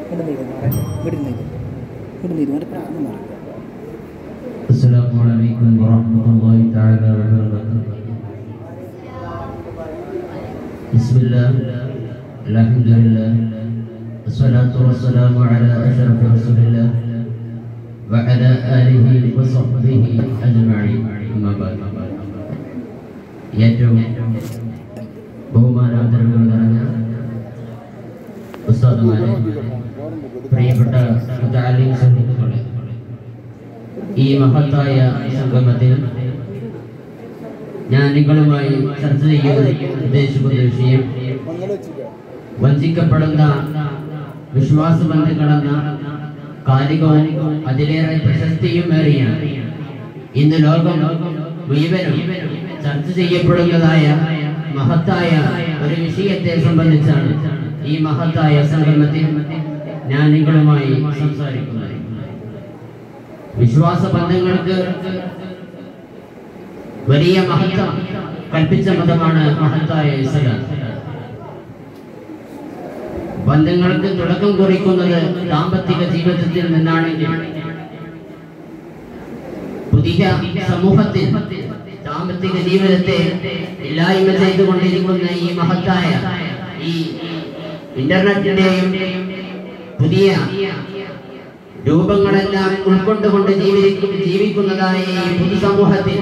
ഇടുന്നിരുന്നു ഇടുന്നിരുന്നു ഇടുന്നിരുന്നു എൻ്റെ പ്രാർത്ഥന മാറി السلام عليكم ورحمة الله تعالى وبركاته بسم الله الحمد لله الصلاة والسلام على أشرف رسول الله وعلى آله وصحبه أجمعين أما بعد ഏറ്റവും ബഹുമാനാന്തരങ്ങൾ നിറഞ്ഞ ഉസ്താദുമാരെ പ്രിയപ്പെട്ട മുതാലിം സുഹൃത്തുക്കളെ ഈ മഹത്തായ സംഗമത്തിൽ ഞാൻ നിങ്ങളുമായി ചർച്ച ചെയ്യാൻ ഉദ്ദേശിക്കുന്ന വിഷയം വഞ്ചിക്കപ്പെടുന്ന വിശ്വാസബന്ധങ്ങളെന്ന കാലികവും അതിലേറെ പ്രശസ്തിയും ഏറിയ ഇന്ന് ലോകം മുഴുവനും ചർച്ച ചെയ്യപ്പെടുന്നതായ മഹത്തായ ഒരു വിഷയത്തെ സംബന്ധിച്ചാണ് ഈ മഹത്തായ സംഗമത്തിൽ ഞാൻ നിങ്ങളുമായി സംസാരിക്കുന്നത് വിശ്വാസ ബന്ധങ്ങൾക്ക് വലിയ മഹത്വം കൽപ്പിച്ച മതമാണ് മഹത്തായ ഇസ്ലാം ബന്ധങ്ങൾക്ക് തുടക്കം കുറിക്കുന്നത് ദാമ്പത്തിക ജീവിതത്തിൽ നിന്നാണെങ്കിൽ പുതിയ സമൂഹത്തിൽ ദാമ്പത്തിക ജീവിതത്തെ ഇല്ലായ്മ ചെയ്തുകൊണ്ടിരിക്കുന്ന ഈ മഹത്തായ ഈ ഇന്റർനെറ്റിന്റെയും പുതിയ രൂപങ്ങളെല്ലാം ഉൾക്കൊണ്ടുകൊണ്ട് ജീവിക്കും ജീവിക്കുന്നതായ ഈ പൊതുസമൂഹത്തിൽ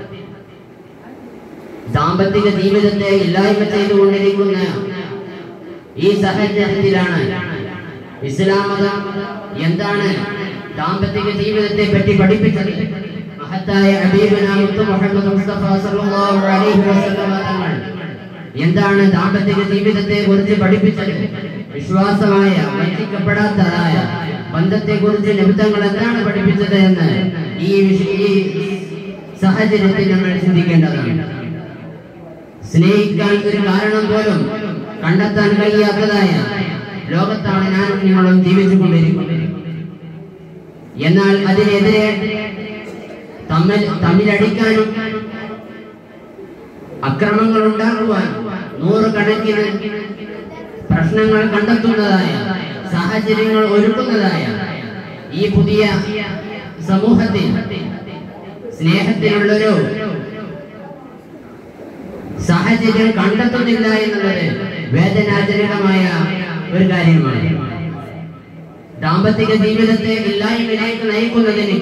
സാമ്പത്തിക ജീവിതത്തെ ഇല്ലായ്മ ചെയ്തുകൊണ്ടിരിക്കുന്ന ഈ സാഹചര്യത്തിലാണ് ഇസ്ലാം മതം എന്താണ് ദാമ്പത്തിക ജീവിതത്തെ പറ്റി പഠിപ്പിച്ചത് മഹത്തായ ഹബീബിന മുത്തു മുഹമ്മദ് മുസ്തഫ സല്ലല്ലാഹു അലൈഹി വസല്ലം തങ്ങൾ എന്താണ് ദാമ്പത്തിക ജീവിതത്തെ കുറിച്ച് പഠിപ്പിച്ചത് വിശ്വാസമായ വഞ്ചിക്കപ്പെടാത്തതായ ബന്ധത്തെ കുറിച്ച് നിമിത്തങ്ങൾ എന്താണ് പഠിപ്പിച്ചത് എന്ന് ഈ വിഷ- ഈ സാഹചര്യത്തിൽ നമ്മൾ ചിന്തിക്കേണ്ടതാണ് സ്നേഹിക്കാൻ ഒരു കാരണം പോലും കണ്ടെത്താൻ കഴിയാത്തതായ ലോകത്താണ് ഞാനും നിങ്ങളും ജീവിച്ചുകൊണ്ടിരിക്കുന്നത് എന്നാൽ അതിനെതിരെ തമ്മിൽ തമ്മിലടിക്കാനും അക്രമങ്ങൾ ഉണ്ടാക്കുവാൻ നൂറുകണക്കിന് പ്രശ്നങ്ങൾ കണ്ടെത്തുന്നതായ സാഹചര്യങ്ങൾ ഒരുക്കുന്നതായ ഈ പുതിയ സമൂഹത്തിൽ സ്നേഹത്തിനുള്ളൊരു സാഹചര്യം കണ്ടെത്തുന്നില്ല എന്നുള്ളത് വേദനാജനകമായ ഒരു കാര്യമാണ് ദാമ്പത്തിക ജീവിതത്തെ ഇല്ലായ്മയിലേക്ക് നയിക്കുന്നതിന്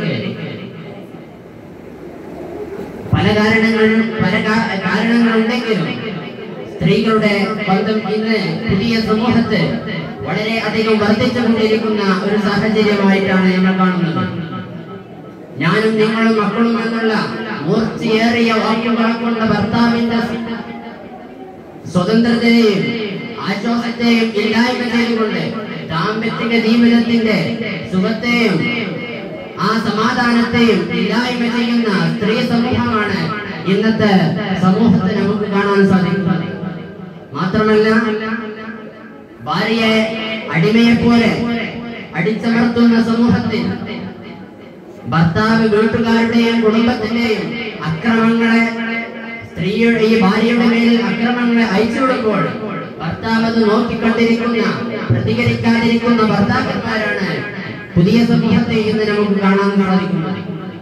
പല കാരണങ്ങളും പല കാ- കാരണങ്ങളുണ്ടെങ്കിലും സ്ത്രീകളുടെ ബന്ധം ഇന്ന് പുതിയ സമൂഹത്ത് വളരെ അധികം വർദ്ധിച്ചുകൊണ്ടിരിക്കുന്ന ഒരു സാഹചര്യമായിട്ടാണ് നമ്മൾ കാണുന്നത് ഞാനും നിങ്ങളും മക്കളും എന്നുള്ള മൂർച്ചയേറിയ വാക്കുകളെ കൊണ്ട് ഭർത്താവിന്റെ സ്വതന്ത്രതയെയും ആശ്വാസത്തെയും ഇല്ലായ്മ ചെയ്തുകൊണ്ട് ദാമ്പത്തിക ജീവിതത്തിന്റെ സുഖത്തെയും ആ സമാധാനത്തെയും ഇല്ലായ്മ ചെയ്യുന്ന സ്ത്രീ സമൂഹമാണ് ഇന്നത്തെ സമൂഹത്തെ നമുക്ക് കാണാൻ സാധിക്കുന്നത് മാത്രമല്ല ഭാര്യയെ അടിമയെ പോലെ അടിച്ചമർത്തുന്ന സമൂഹത്തിൽ ഭർത്താവ് വീട്ടുകാരുടെയും കുടുംബത്തിന്റെയും അക്രമങ്ങളെ സ്ത്രീയുടെ ഈ ഭാര്യയുടെ മേലിൽ അക്രമങ്ങളെ അയച്ചുവിടുമ്പോൾ ഭർത്താവ് അത് നോക്കിക്കൊണ്ടിരിക്കുന്ന പ്രതികരിക്കാതിരിക്കുന്ന ഭർത്താക്കന്മാരാണ് പുതിയ സമൂഹത്തെ ഇന്ന് നമുക്ക് കാണാൻ സാധിക്കുന്നത്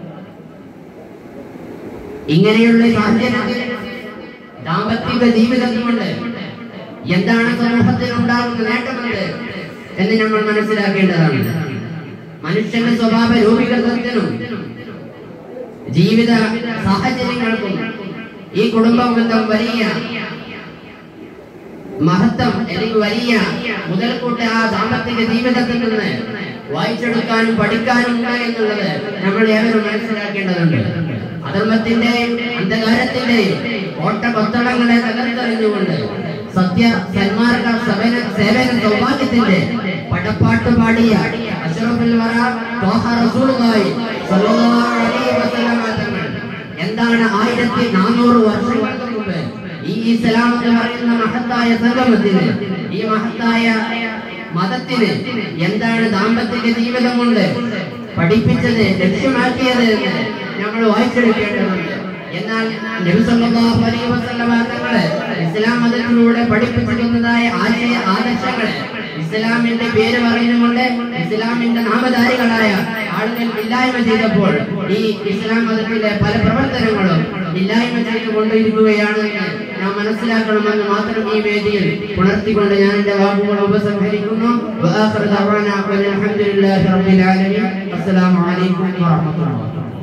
ഇങ്ങനെയുള്ള സാഹചര്യത്തിൽ ദാമ്പത്തിക ജീവിതം കൊണ്ട് എന്താണ് സമൂഹത്തിൽ ഉണ്ടാകുന്ന നേട്ടമെന്ന് എന്ന് നമ്മൾ മനസ്സിലാക്കേണ്ടതാണ് മനുഷ്യന്റെ സ്വഭാവ രൂപീകരണത്തിനും ജീവിത സാഹചര്യങ്ങൾക്കും ഈ കുടുംബ ബന്ധം വലിയ മഹത്വം അല്ലെങ്കിൽ വലിയ മുതൽക്കൂട്ട് ആ സാമ്പത്തിക ജീവിതത്തിൽ നിന്ന് വായിച്ചെടുക്കാനും പഠിക്കാനും ഉണ്ട് എന്നുള്ളത് നമ്മൾ ഏവരും മനസ്സിലാക്കേണ്ടതുണ്ട് അധർമ്മത്തിന്റെയും അന്ധകാരത്തിന്റെയും ഓട്ട കൊത്തളങ്ങളെ തകർത്തെറിഞ്ഞുകൊണ്ട് സത്യ സന്മാർഗ സേവന സേവന സൗഭാഗ്യത്തിന്റെ പടപ്പാട്ട് പാടിയ അഷ്റഫുൽ വറ ത്വാഹ റസൂലുള്ളാഹി സ്വല്ലല്ലാഹു അലൈഹി വസല്ലം തങ്ങൾ എന്താണ് ആയിരത്തി നാനൂറ് വർഷങ്ങൾക്ക് മുമ്പ് ഈ ഇസ്ലാം എന്ന് പറയുന്ന മഹത്തായ സംഗമത്തിന് ഈ മഹത്തായ മതത്തിന് എന്താണ് ദാമ്പത്തിക ജീവിതം കൊണ്ട് പഠിപ്പിച്ചത് ലക്ഷ്യമാക്കിയത് എന്ന് നമ്മൾ വായിച്ചെടുക്കേണ്ടതുണ്ട് എന്നാൽ നബി സല്ലല്ലാഹു അലൈഹി വസല്ലമ തങ്ങള് ഇസ്ലാം മതത്തിലൂടെ പഠിപ്പിച്ചിരുന്നതായ ആശയ ആദർശങ്ങളെ ഇസ്ലാം ഇസ്ലാമിന്റെ പേര് പറയുന്നുമുണ്ട് ഇസ്ലാമിന്റെ നാമധാരികളായ ആളുകൾ ഇല്ലായ്മ ചെയ്തപ്പോൾ ഈ ഇസ്ലാം മതത്തിന്റെ പല പ്രവർത്തനങ്ങളും ഇല്ലായ്മ ചെയ്തുകൊണ്ടിരിക്കുകയാണ് എന്ന് നാം മനസ്സിലാക്കണമെന്ന് മാത്രം ഈ വേദിയിൽ ഉണർത്തിക്കൊണ്ട് ഞാൻ എന്റെ വാക്കുകൾ ഉപസംഹരിക്കുന്നു വആഖിറു ദഅവാനാ അൽഹംദുലില്ലാഹി റബ്ബിൽ ആലമീൻ അസ്സലാമു അലൈക്കും വറഹ്മത്തുള്ളാഹി